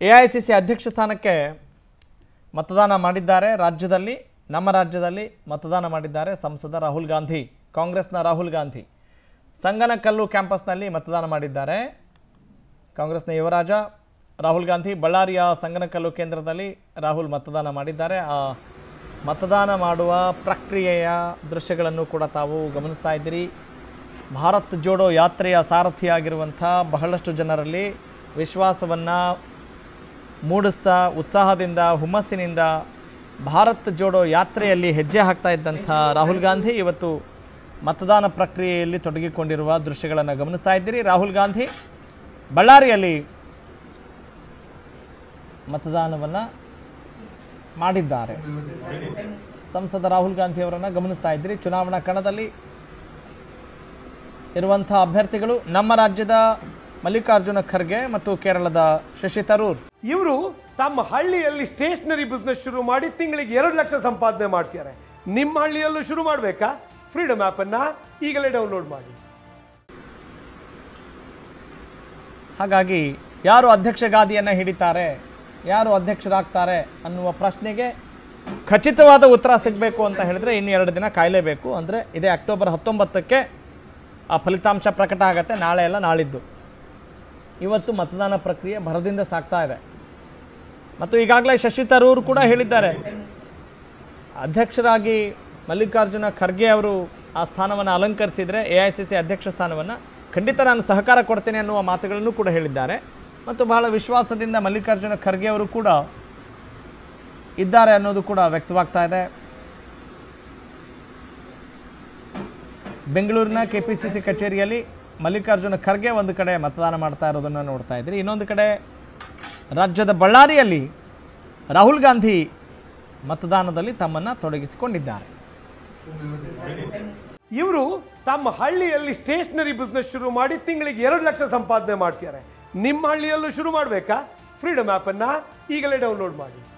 A I C C ಅಧ್ಯಕ್ಷ ಸ್ಥಾನಕ್ಕೆ ಮತದಾನ ಮಾಡಿದ್ದಾರೆ ರಾಜ್ಯದಲ್ಲಿ ನಮ್ಮ ರಾಜ್ಯದಲ್ಲಿ ಮತದಾನ ಮಾಡಿದ್ದಾರೆ ಸಂಸದ ರಾಹುಲ್ ಗಾಂಧಿ ಕಾಂಗ್ರೆಸ್ನ ರಾಹುಲ್ ಗಾಂಧಿ ಸಂಗನಕಲ್ಲು ಕ್ಯಾಂಪಸ್ನಲ್ಲಿ ಮತದಾನ ಮಾಡಿದ್ದಾರೆ ಕಾಂಗ್ರೆಸ್ನ ಯುವರಾಜ ರಾಹುಲ್ ಗಾಂಧಿ ಬಳ್ಳಾರಿಯ ಸಂಗನಕಲ್ಲು ಕೇಂದ್ರದಲ್ಲಿ ರಾಹುಲ್ ಮತದಾನ ಮಾಡಿದ್ದಾರೆ ಆ ಮತದಾನ ಮಾಡುವ ಪ್ರಕ್ರಿಯೆಯ ದೃಶ್ಯಗಳನ್ನು ಕೂಡ ತಾವು ಗಮನಿಸ್ತಾ ಇದ್ದೀರಿ ಭಾರತ್ ಜೋಡೋ ಯಾತ್ರೆಯ ಸಾರಥಿಯಾಗಿರುವಂಥ ಬಹಳಷ್ಟು ಜನರಲ್ಲಿ ವಿಶ್ವಾಸವನ್ನು ಮೂಡಿಸ್ತಾ ಉತ್ಸಾಹದಿಂದ ಹುಮ್ಮಸ್ಸಿನಿಂದ ಭಾರತ್ ಜೋಡೋ ಯಾತ್ರೆಯಲ್ಲಿ ಹೆಜ್ಜೆ ಹಾಕ್ತಾ ಇದ್ದಂಥ ರಾಹುಲ್ ಗಾಂಧಿ ಇವತ್ತು ಮತದಾನ ಪ್ರಕ್ರಿಯೆಯಲ್ಲಿ ತೊಡಗಿಕೊಂಡಿರುವ ದೃಶ್ಯಗಳನ್ನು ಗಮನಿಸ್ತಾ ಇದ್ದೀರಿ ರಾಹುಲ್ ಗಾಂಧಿ ಬಳ್ಳಾರಿಯಲ್ಲಿ ಮತದಾನವನ್ನು ಮಾಡಿದ್ದಾರೆ ಸಂಸದ ರಾಹುಲ್ ಗಾಂಧಿ ಅವರನ್ನು ಗಮನಿಸ್ತಾ ಇದ್ದೀರಿ ಚುನಾವಣಾ ಕಣದಲ್ಲಿ ಇರುವಂಥ ಅಭ್ಯರ್ಥಿಗಳು ನಮ್ಮ ರಾಜ್ಯದ ಮಲ್ಲಿಕಾರ್ಜುನ ಖರ್ಗೆ ಮತ್ತು ಕೇರಳದ ಶಶಿ ತರೂರ್ ಇವರು ತಮ್ಮ ಹಳ್ಳಿಯಲ್ಲಿ ಸ್ಟೇಷನರಿ ಬಿಸ್ನೆಸ್ ಶುರು ಮಾಡಿ ತಿಂಗಳಿಗೆ ಎರಡು ಲಕ್ಷ ಸಂಪಾದನೆ ಮಾಡ್ತಿದ್ದಾರೆ ನಿಮ್ಮ ಹಳ್ಳಿಯಲ್ಲೂ ಶುರು ಮಾಡಬೇಕಾ ಫ್ರೀಡಮ್ ಆ್ಯಪನ್ನು ಈಗಲೇ ಡೌನ್ಲೋಡ್ ಮಾಡಿ ಹಾಗಾಗಿ ಯಾರು ಅಧ್ಯಕ್ಷ ಗಾದಿಯನ್ನು ಹಿಡಿತಾರೆ ಯಾರು ಅಧ್ಯಕ್ಷರಾಗ್ತಾರೆ ಅನ್ನುವ ಪ್ರಶ್ನೆಗೆ ಖಚಿತವಾದ ಉತ್ತರ ಸಿಗಬೇಕು ಅಂತ ಹೇಳಿದ್ರೆ ಇನ್ನು ಎರಡು ದಿನ ಕಾಯಲೇಬೇಕು ಅಂದರೆ ಇದೇ ಅಕ್ಟೋಬರ್ ಹತ್ತೊಂಬತ್ತಕ್ಕೆ ಆ ಫಲಿತಾಂಶ ಪ್ರಕಟ ಆಗುತ್ತೆ ನಾಳೆ ಎಲ್ಲ ನಾಳಿದ್ದು ಇವತ್ತು ಮತದಾನ ಪ್ರಕ್ರಿಯೆ ಭರದಿಂದ ಸಾಗ್ತಾ ಇದೆ ಮತ್ತು ಈಗಾಗಲೇ ಶಶಿ ತರೂರ್ ಕೂಡ ಹೇಳಿದ್ದಾರೆ ಅಧ್ಯಕ್ಷರಾಗಿ ಮಲ್ಲಿಕಾರ್ಜುನ ಖರ್ಗೆ ಅವರು ಆ ಸ್ಥಾನವನ್ನು ಅಲಂಕರಿಸಿದರೆ ಎ ಐ ಸಿ ಸಿ ಅಧ್ಯಕ್ಷ ಸ್ಥಾನವನ್ನು ಖಂಡಿತ ನಾನು ಸಹಕಾರ ಕೊಡ್ತೇನೆ ಅನ್ನುವ ಮಾತುಗಳನ್ನು ಕೂಡ ಹೇಳಿದ್ದಾರೆ ಮತ್ತು ಬಹಳ ವಿಶ್ವಾಸದಿಂದ ಮಲ್ಲಿಕಾರ್ಜುನ ಖರ್ಗೆ ಅವರು ಕೂಡ ಇದ್ದಾರೆ ಅನ್ನೋದು ಕೂಡ ವ್ಯಕ್ತವಾಗ್ತಾ ಇದೆ ಬೆಂಗಳೂರಿನ ಕೆ ಪಿ ಸಿ ಸಿ ಕಚೇರಿಯಲ್ಲಿ ಮಲ್ಲಿಕಾರ್ಜುನ ಖರ್ಗೆ ಒಂದು ಕಡೆ ಮತದಾನ ಮಾಡ್ತಾ ಇರೋದನ್ನು ನೋಡ್ತಾ ಇದ್ದೀರಿ ಇನ್ನೊಂದು ಕಡೆ ರಾಜ್ಯದ ಬಳ್ಳಾರಿಯಲ್ಲಿ ರಾಹುಲ್ ಗಾಂಧಿ ಮತದಾನದಲ್ಲಿ ತಮ್ಮನ್ನು ತೊಡಗಿಸಿಕೊಂಡಿದ್ದಾರೆ ಇವರು ತಮ್ಮ ಹಳ್ಳಿಯಲ್ಲಿ ಸ್ಟೇಷನರಿ ಬಿಸ್ನೆಸ್ ಶುರು ಮಾಡಿ ತಿಂಗಳಿಗೆ ಎರಡು ಲಕ್ಷ ಸಂಪಾದನೆ ಮಾಡ್ತಿದ್ದಾರೆ ನಿಮ್ಮ ಹಳ್ಳಿಯಲ್ಲೂ ಶುರು ಮಾಡಬೇಕಾ ಫ್ರೀಡಮ್ ಆ್ಯಪನ್ನು ಈಗಲೇ ಡೌನ್ಲೋಡ್ ಮಾಡಿ